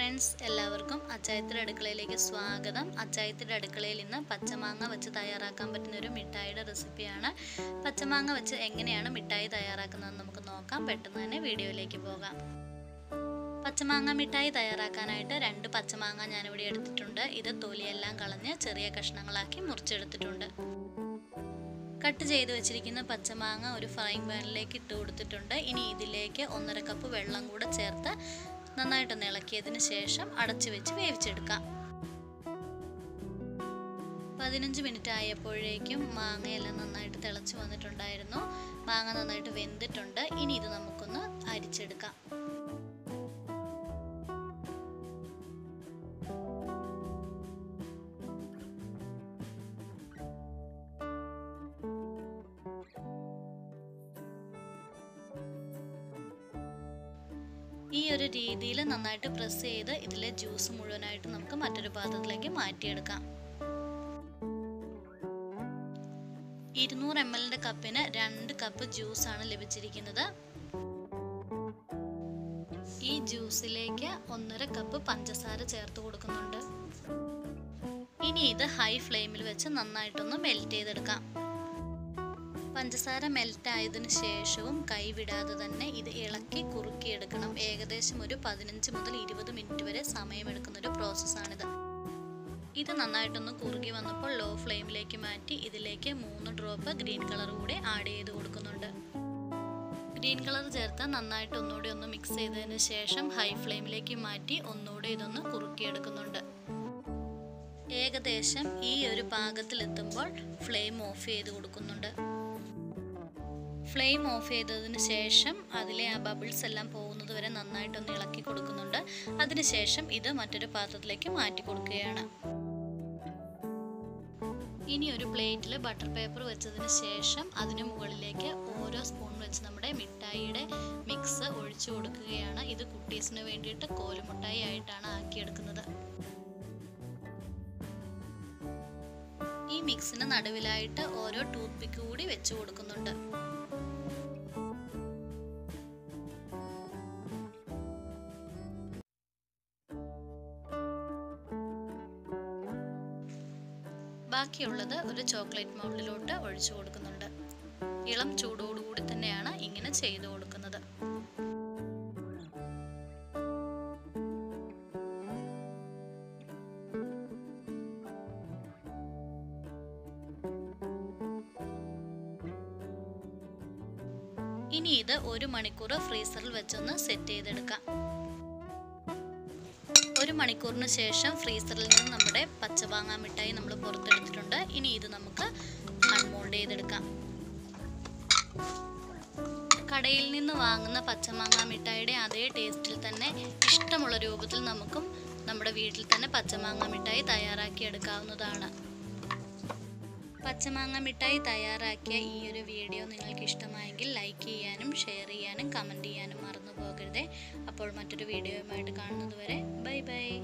friends എല്ലാവർക്കും അച്ചായത്തിൻ്റെ അടുക്കളയിലേക്ക് സ്വാഗതം അച്ചായത്തിൻ്റെ അടുക്കളയിൽ ഇന്ന് പച്ചമാങ്ങ വെച്ച് തയ്യാറാക്കാൻ പറ്റുന്ന ഒരു മിഠായിയുടെ റെസിപ്പിയാണ് പച്ചമാങ്ങ വെച്ച് എങ്ങനെയാണ് മിഠായി തയ്യാറാക്കുന്നതെന്ന് നമുക്ക് നോക്കാം പെട്ടെന്ന് തന്നെ വീഡിയോയിലേക്ക് പോകാം പച്ചമാങ്ങ മിഠായി തയ്യാറാക്കാനായിട്ട് രണ്ട് പച്ചമാങ്ങ ഞാനിവിടെ എടുത്തിട്ടുണ്ട് ഇത് തൊലിയെല്ലാം കളഞ്ഞ് ചെറിയ കഷ്ണങ്ങളാക്കി മുറിച്ചെടുത്തിട്ടുണ്ട് കട്ട് ചെയ്ത് വെച്ചിരിക്കുന്ന പച്ചമാങ്ങ ഒരു ഫ്രൈങ് പാനിലേക്ക് ഇട്ട് കൊടുത്തിട്ടുണ്ട് ഇനി ഇതിലേക്ക് ഒന്നര കപ്പ് വെള്ളം കൂടെ ചേർത്ത് നന്നായിട്ടൊന്ന് ഇളക്കിയതിന് ശേഷം അടച്ചു വെച്ച് വേവിച്ചെടുക്കാം പതിനഞ്ച് മിനിറ്റ് ആയപ്പോഴേക്കും മാങ്ങയെല്ലാം നന്നായിട്ട് തിളച്ച് വന്നിട്ടുണ്ടായിരുന്നു മാങ്ങ നന്നായിട്ട് വെന്തിട്ടുണ്ട് ഇനി ഇത് നമുക്കൊന്ന് അരിച്ചെടുക്കാം ഈ ഒരു രീതിയിൽ നന്നായിട്ട് പ്രസ് ചെയ്ത് ഇതിലെ ജ്യൂസ് മുഴുവനായിട്ട് നമുക്ക് മറ്റൊരു പാത്രത്തിലേക്ക് മാറ്റിയെടുക്കാം ഇരുന്നൂറ് എം എല്ലിൻ്റെ കപ്പിന് രണ്ട് കപ്പ് ജ്യൂസാണ് ലഭിച്ചിരിക്കുന്നത് ഈ ജ്യൂസിലേക്ക് ഒന്നര കപ്പ് പഞ്ചസാര ചേർത്ത് കൊടുക്കുന്നുണ്ട് ഇനി ഇത് ഹൈ ഫ്ലെയിമിൽ വെച്ച് നന്നായിട്ടൊന്ന് മെൽറ്റ് ചെയ്തെടുക്കാം പഞ്ചസാര മെൽറ്റ് ആയതിനു ശേഷവും കൈവിടാതെ തന്നെ ഇത് ഇളക്കി കുറുക്കിയെടുക്കണം ഏകദേശം ഒരു പതിനഞ്ച് മുതൽ ഇരുപത് മിനിറ്റ് വരെ സമയമെടുക്കുന്ന ഒരു പ്രോസസ്സാണിത് ഇത് നന്നായിട്ടൊന്ന് കുറുകി വന്നപ്പോൾ ലോ ഫ്ലെയിമിലേക്ക് മാറ്റി ഇതിലേക്ക് മൂന്ന് ഡ്രോപ്പ് ഗ്രീൻ കളർ കൂടി ആഡ് ചെയ്ത് കൊടുക്കുന്നുണ്ട് ഗ്രീൻ കളർ ചേർത്ത് നന്നായിട്ട് ഒന്നുകൂടി ഒന്ന് മിക്സ് ചെയ്തതിന് ശേഷം ഹൈ ഫ്ലെയിമിലേക്ക് മാറ്റി ഒന്നുകൂടി ഇതൊന്ന് കുറുക്കിയെടുക്കുന്നുണ്ട് ഏകദേശം ഈ ഒരു പാകത്തിലെത്തുമ്പോൾ ഫ്ലെയിം ഓഫ് ചെയ്ത് കൊടുക്കുന്നുണ്ട് ഫ്ലെയിം ഓഫ് ചെയ്തതിന് ശേഷം അതിലെ ആ ബബിൾസ് എല്ലാം പോകുന്നത് വരെ നന്നായിട്ടൊന്ന് ഇളക്കി കൊടുക്കുന്നുണ്ട് അതിനുശേഷം ഇത് മറ്റൊരു പാത്രത്തിലേക്ക് മാറ്റി കൊടുക്കുകയാണ് ഇനി ഒരു പ്ലേറ്റിൽ ബട്ടർ പേപ്പർ വെച്ചതിന് ശേഷം അതിന് മുകളിലേക്ക് ഓരോ സ്പൂൺ വെച്ച് നമ്മുടെ മിഠായിയുടെ മിക്സ് ഒഴിച്ചു കൊടുക്കുകയാണ് ഇത് കുട്ടീസിന് വേണ്ടിയിട്ട് കോലുമിഠായി ആയിട്ടാണ് ആക്കിയെടുക്കുന്നത് ഈ മിക്സിന് നടുവിലായിട്ട് ഓരോ ടൂത്ത് പിക്ക് കൂടി വെച്ച് കൊടുക്കുന്നുണ്ട് ബാക്കിയുള്ളത് ഒരു ചോക്ലേറ്റ് മൗൾഡിലോട്ട് ഒഴിച്ചു കൊടുക്കുന്നുണ്ട് ഇളം ചൂടോടുകൂടി തന്നെയാണ് ഇങ്ങനെ ചെയ്തു കൊടുക്കുന്നത് ഇനി ഇത് ഒരു മണിക്കൂർ ഫ്രീസറിൽ വെച്ചൊന്ന് സെറ്റ് ചെയ്തെടുക്കാം ഒരു മണിക്കൂറിന് ശേഷം ഫ്രീസറിൽ നിന്ന് നമ്മുടെ പച്ചമാങ്ങ മിഠായി നമ്മൾ പുറത്തെടുത്തിട്ടുണ്ട് ഇനി ഇത് നമുക്ക് അൺമോൾഡ് ചെയ്തെടുക്കാം കടയിൽ നിന്ന് വാങ്ങുന്ന പച്ചമാങ്ങ മിഠായിയുടെ അതേ ടേസ്റ്റിൽ തന്നെ ഇഷ്ടമുള്ള രൂപത്തിൽ നമുക്കും നമ്മുടെ വീട്ടിൽ തന്നെ പച്ചമാങ്ങ മിഠായി തയ്യാറാക്കി എടുക്കാവുന്നതാണ് പച്ചമാങ്ങ മിഠായി തയ്യാറാക്കിയ ഈ ഒരു വീഡിയോ നിങ്ങൾക്ക് ഇഷ്ടമായെങ്കിൽ ലൈക്ക് ചെയ്യാനും ഷെയർ ചെയ്യാനും കമൻറ്റ് ചെയ്യാനും മറന്നു പോകരുതേ അപ്പോൾ മറ്റൊരു വീഡിയോയുമായിട്ട് കാണുന്നത് വരെ ബൈ ബൈ